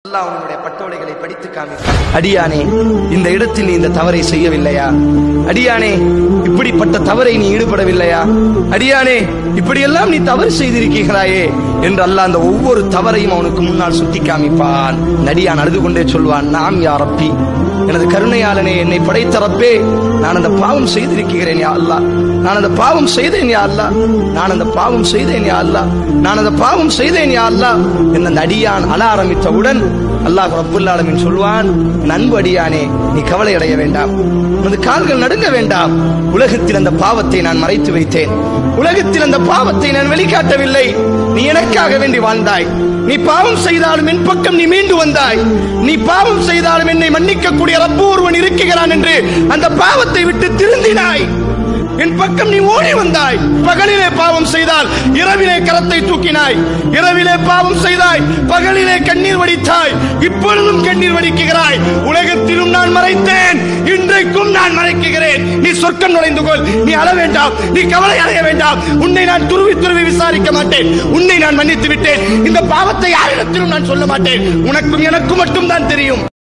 அல்லாஹ் உன்னுடைய பட்டோலைகளை படித்து காமிப்பான் அடியானே இந்த இடத்தில் நீ இந்த தவறை செய்யவில்லையா அடியானே இப்படிப்பட்ட தவறை நீ ஈடுபடவில்லையா அடியானே இப்படியெல்லாம் நீ தவறு செய்திருக்கிறாயே என்று அல்லாஹ் அந்த ஒவ்வொரு தவறையும் அவனுக்கு முன்னால் சுட்டி காமிப்பான் நடியான் அழுது கொண்டே சொல்வான் நாம் யா ரப்பி எனது கருணையாளனே என்னை படைத்த ரப்பே நான் அந்த பாவம் செய்திருக்கிறேன் யா அல்லாஹ் நான் அந்த பாவம் செய்தேன் யா அல்லாஹ் நான் அந்த பாவம் செய்தேன் யா அல்லாஹ் நான் அந்த பாவம் செய்தேன் யா அல்லாஹ் என்ன நடியான் அழ ஆரம்பித்தவுடன் அல்லாஹ் ரப்புல் ஆலமீன் சொல்வான் என் அன்பு அடியானே நீ கவலை அடைய வேண்டாம் உனது கால்கள் நடுங்க வேண்டாம் உலகத்தில் அந்த பாவத்தை நான் மறைத்து வைத்தேன் உலகத்தில் அந்த பாவத்தை நான் வெளிக்காட்டவில்லை நீ எனக்காக வேண்டி வாழ்ந்தாய் நீ பாவம் செய்தாலும் என் பக்கம் நீ மீண்டு வந்தாய் நீ பாவம் செய்தாலும் என்னை மன்னிக்கக்கூடிய ரப்பு ஒருவன் இருக்கிறான் என்று அந்த பாவத்தை விட்டு திருந்தினாய் என் பக்கம் நீ ஓடி வந்தாய் பகலிலே பாவம் செய்தால் இரவிலே கரத்தை தூக்கினாய் இரவிலே பாவம் செய்தாய் பகலிலே கண்ணீர் வடித்தாய் இப்பொழுதும் கண்ணீர் வடிக்குகிறாய் உலகத்திலும் நான் மறைத்தேன் இன்றைக்கும் நான் மறைக்குகிறேன் நீ சொர்க்கம் நுழைந்து கொள் நீ அழ வேண்டாம் நீ கவலை அடைய வேண்டாம் உன்னை நான் துருவி துருவி விசாரிக்க மாட்டேன் உன்னை நான் மன்னித்து விட்டேன் இந்த பாவத்தை யாரிடத்திலும் நான் சொல்ல மாட்டேன் உனக்கும் எனக்கும் மட்டும் தான் தெரியும்